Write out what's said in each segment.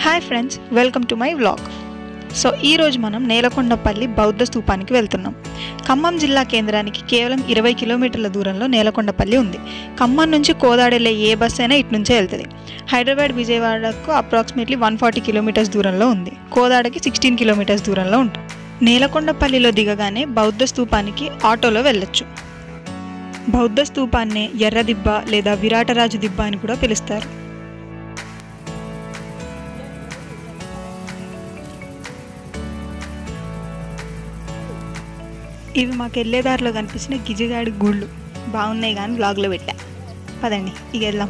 Hi friends welcome to my vlog so ఈరోజు మనం నేలకొండపల్లి బౌద్ధ స్తూపానికి వెళ్తున్నాం ఖమ్మం జిల్లా కేంద్రానికి కేవలం ఇరవై కిలోమీటర్ల దూరంలో నేలకొండపల్లి ఉంది ఖమ్మం నుంచి కోదాడ వెళ్ళే ఏ బస్ అయినా ఇటు నుంచే వెళ్తుంది హైదరాబాద్ విజయవాడకు అప్రాక్సిమేట్లీ వన్ ఫార్టీ కిలోమీటర్స్ దూరంలో ఉంది కోదాడకి సిక్స్టీన్ కిలోమీటర్స్ దూరంలో ఉంటుంది నేలకొండపల్లిలో దిగగానే బౌద్ధ స్తూపానికి ఆటోలో వెళ్ళొచ్చు బౌద్ధ స్తూపాన్ని ఎర్ర దిబ్బ లేదా విరాటరాజు దిబ్బ అని కూడా పిలుస్తారు ఇవి మాకు వెళ్ళేదారిలో కనిపించిన గిజిగాడి గుళ్ళు బాగున్నాయి కానీ బ్లాగ్లో పెట్టా పదండి ఇక వెళ్దాం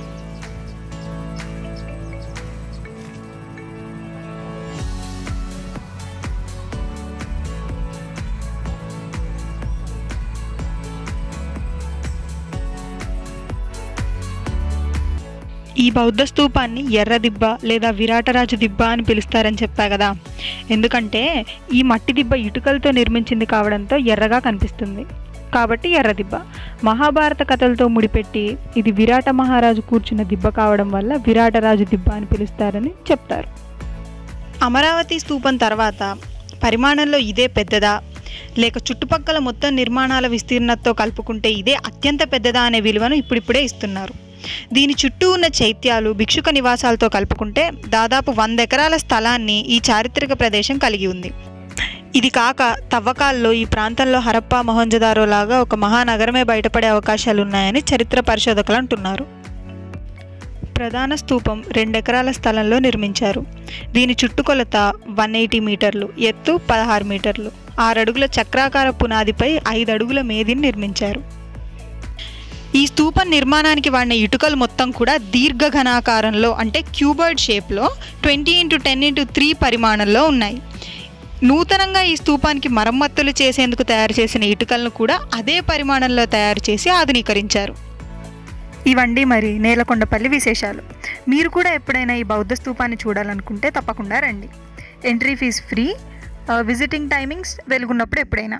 ఈ బౌద్ధ స్తూపాన్ని ఎర్ర దిబ్బ లేదా విరాటరాజు దిబ్బ అని పిలుస్తారని చెప్పా కదా ఎందుకంటే ఈ మట్టి దిబ్బ ఇటుకలతో నిర్మించింది కావడంతో ఎర్రగా కనిపిస్తుంది కాబట్టి ఎర్ర దిబ్బ మహాభారత కథలతో ముడిపెట్టి ఇది విరాట మహారాజు కూర్చున్న దిబ్బ కావడం వల్ల విరాటరాజు దిబ్బ అని పిలుస్తారని చెప్తారు అమరావతి స్తూపం తర్వాత పరిమాణంలో ఇదే పెద్దదా లేక చుట్టుపక్కల మొత్తం నిర్మాణాల విస్తీర్ణతతో కలుపుకుంటే ఇదే అత్యంత పెద్దదా అనే విలువను ఇప్పుడిప్పుడే ఇస్తున్నారు దీని చుట్టూ ఉన్న చైత్యాలు భిక్షుక నివాసాలతో కలుపుకుంటే దాదాపు వంద ఎకరాల స్థలాన్ని ఈ చారిత్రక ప్రదేశం కలిగి ఉంది ఇది కాక తవ్వకాల్లో ఈ ప్రాంతంలో హరప్పా మొహంజదారో లాగా ఒక మహానగరమే బయటపడే అవకాశాలు ఉన్నాయని చరిత్ర పరిశోధకులు అంటున్నారు ప్రధాన స్తూపం రెండెకరాల స్థలంలో నిర్మించారు దీని చుట్టుకొలత వన్ ఎయిటీ మీటర్లు ఎత్తు పదహారు మీటర్లు ఆరడుగుల చక్రాకార పునాదిపై ఐదు అడుగుల మేదిని నిర్మించారు ఈ స్తూపం నిర్మాణానికి వాడిన ఇటుకలు మొత్తం కూడా దీర్ఘఘనాకారంలో అంటే క్యూబర్డ్ షేప్లో twenty into ten into three పరిమాణంలో ఉన్నాయి నూతనంగా ఈ స్తూపానికి మరమ్మతులు చేసేందుకు తయారు చేసిన ఇటుకలను కూడా అదే పరిమాణంలో తయారు చేసి ఆధునీకరించారు ఇవండి మరి నేలకొండపల్లి విశేషాలు మీరు కూడా ఎప్పుడైనా ఈ బౌద్ధ స్తూపాన్ని చూడాలనుకుంటే తప్పకుండా రండి entry fee free visiting timings వెలుగున్నప్పుడు ఎప్పుడైనా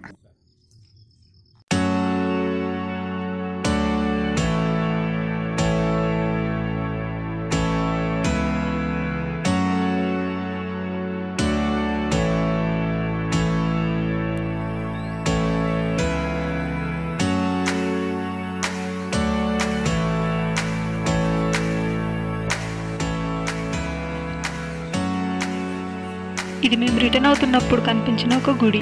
ఇది మేము రిటర్న్ అవుతున్నప్పుడు కనిపించిన ఒక గుడి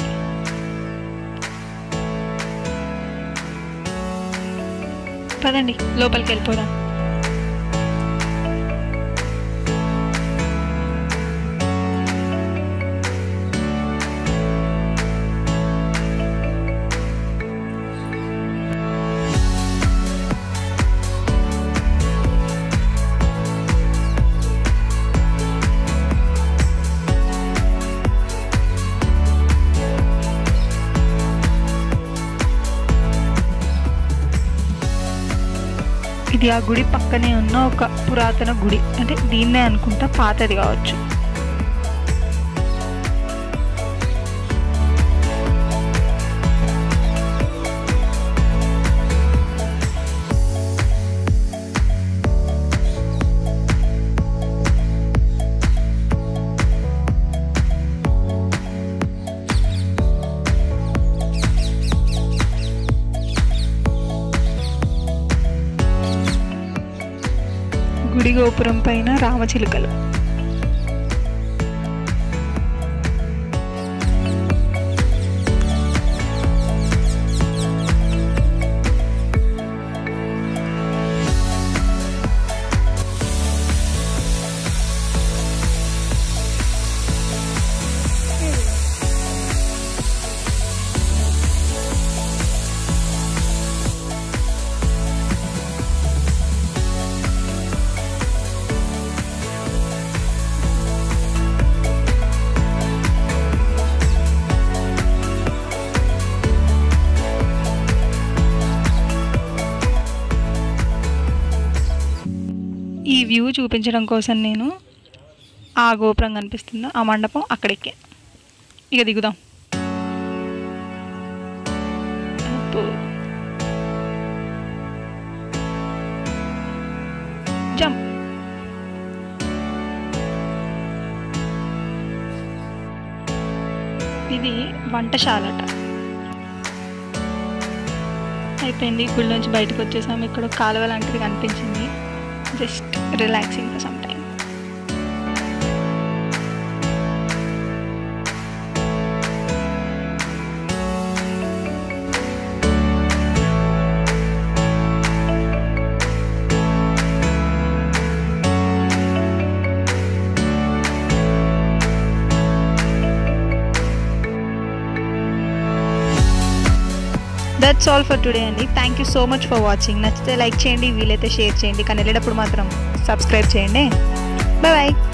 పదండి లోపలికి వెళ్ళిపోదాం ఇది ఆ గుడి పక్కనే ఉన్న ఒక పురాతన గుడి అంటే దీన్నే అనుకుంటా పాతది కావచ్చు గుడి గోపురం పైన రామచిలుకలు ఈ వ్యూ చూపించడం కోసం నేను ఆ గోపురం కనిపిస్తుందో ఆ మండపం అక్కడికే ఇక దిగుదాం అబ్బో. జంప్ ఇది వంటశాలట అయిపోయింది గుడి నుంచి బయటకు వచ్చేసాం ఇక్కడ ఒక కాలువ లాంటిది కనిపించింది just relaxing for some time that's all for today అండి thank you so much for watching నచ్చితే లైక్ చేయండి వీలైతే షేర్ చేయండి కానీ వెళ్ళేటప్పుడు మాత్రం సబ్స్క్రైబ్ చేయండి బాయ్ బాయ్